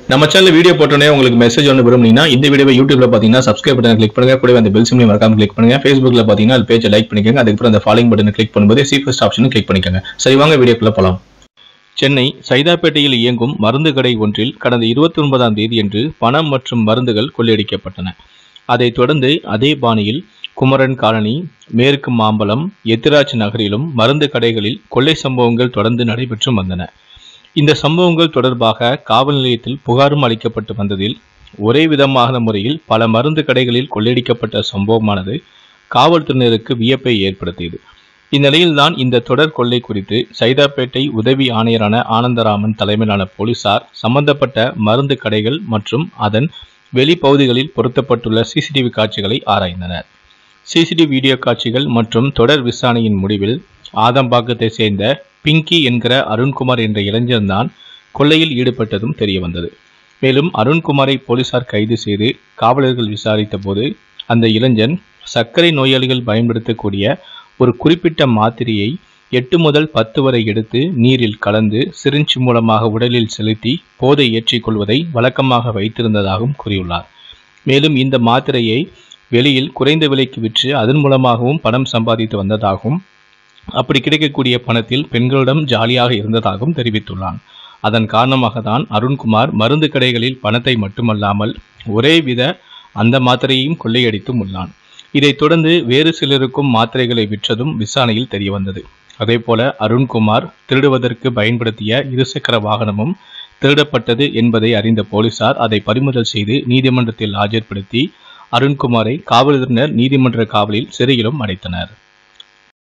நம்ம channel video போட்டோன்னே உங்களுக்கு மெசேஜ் ஒன்று விரும்புனீங்கன்னா இந்த வீடியோவை யூடியூப்ல பார்த்தீங்கன்னா சப்ஸ்கிரைப் பட்டன் கிளிக் பண்ணுங்க கூடவே அந்த பெல் சிம்லையும் மறக்காம கிளிக் பண்ணுங்க ஃபேஸ்புக்ல பார்த்தீங்கன்னா அது பேஜை லைக் பண்ணிக்கோங்க அதுக்கப்புறம் அந்த ஃபாலோயிங் பட்டனை கிளிக் பண்ணும்போது சி ஃபர்ஸ்ட் ஆப்ஷனும் கிளிக் பண்ணிக்கோங்க சரி வாங்க வீடியோக்குள்ள போலாம் சென்னை சைதாப்பேட்டையில் இயங்கும் மருந்து கடை ஒன்றில் கடந்த இருபத்தி ஒன்பதாம் தேதியன்று பணம் மற்றும் மருந்துகள் கொள்ளையடிக்கப்பட்டன அதைத் தொடர்ந்து அதே பாணியில் குமரன் காலனி மேற்கு மாம்பலம் எத்திராஜ் நகரிலும் மருந்து கடைகளில் கொள்ளை சம்பவங்கள் தொடர்ந்து நடைபெற்று வந்தன இந்த சம்பவங்கள் தொடர்பாக காவல் நிலையத்தில் புகாரும் அளிக்கப்பட்டு வந்ததில் ஒரே விதமான முறையில் பல மருந்து கடைகளில் கொள்ளையடிக்கப்பட்ட சம்பவமானது காவல்துறையினருக்கு வியப்பை ஏற்படுத்தியது இந்நிலையில்தான் இந்த தொடர் கொள்ளை குறித்து சைதாப்பேட்டை உதவி ஆணையரான ஆனந்தராமன் தலைமையிலான போலீசார் சம்பந்தப்பட்ட மருந்து கடைகள் மற்றும் அதன் வெளிப்பகுதிகளில் பொருத்தப்பட்டுள்ள சிசிடிவி காட்சிகளை ஆராய்ந்தனர் சிசிடிவி வீடியோ காட்சிகள் மற்றும் தொடர் விசாரணையின் முடிவில் ஆதம்பாக்கத்தை சேர்ந்த பிங்கி என்கிற அருண்குமார் என்ற இளைஞர்தான் கொள்ளையில் ஈடுபட்டதும் தெரிய வந்தது மேலும் அருண்குமாரை போலீசார் கைது செய்து காவலர்கள் விசாரித்த போது அந்த இளைஞன் சர்க்கரை நோயாளிகள் பயன்படுத்தக்கூடிய ஒரு குறிப்பிட்ட மாத்திரையை எட்டு முதல் பத்து வரை எடுத்து நீரில் கலந்து சிரிஞ்ச் மூலமாக உடலில் செலுத்தி போதை ஏற்றிக்கொள்வதை வழக்கமாக வைத்திருந்ததாகவும் கூறியுள்ளார் மேலும் இந்த மாத்திரையை வெளியில் குறைந்த விலைக்கு விற்று அதன் மூலமாகவும் பணம் சம்பாதித்து வந்ததாகவும் அப்படி கிடைக்கக்கூடிய பணத்தில் பெண்களிடம் ஜாலியாக இருந்ததாகவும் தெரிவித்துள்ளான் அதன் காரணமாக தான் அருண்குமார் மருந்து கடைகளில் பணத்தை மட்டுமல்லாமல் ஒரே வித அந்த மாத்திரையையும் கொள்ளையடித்தும் உள்ளான் இதைத் தொடர்ந்து வேறு சிலருக்கும் மாத்திரைகளை விற்றதும் விசாரணையில் தெரியவந்தது அதேபோல அருண்குமார் திருடுவதற்கு பயன்படுத்திய இருசக்கர வாகனமும் திருடப்பட்டது என்பதை அறிந்த போலீசார் அதை பறிமுதல் செய்து நீதிமன்றத்தில் ஆஜர்படுத்தி அருண்குமாரை காவல்துறையினர் நீதிமன்ற காவலில் சிறையிலும் அடைத்தனர்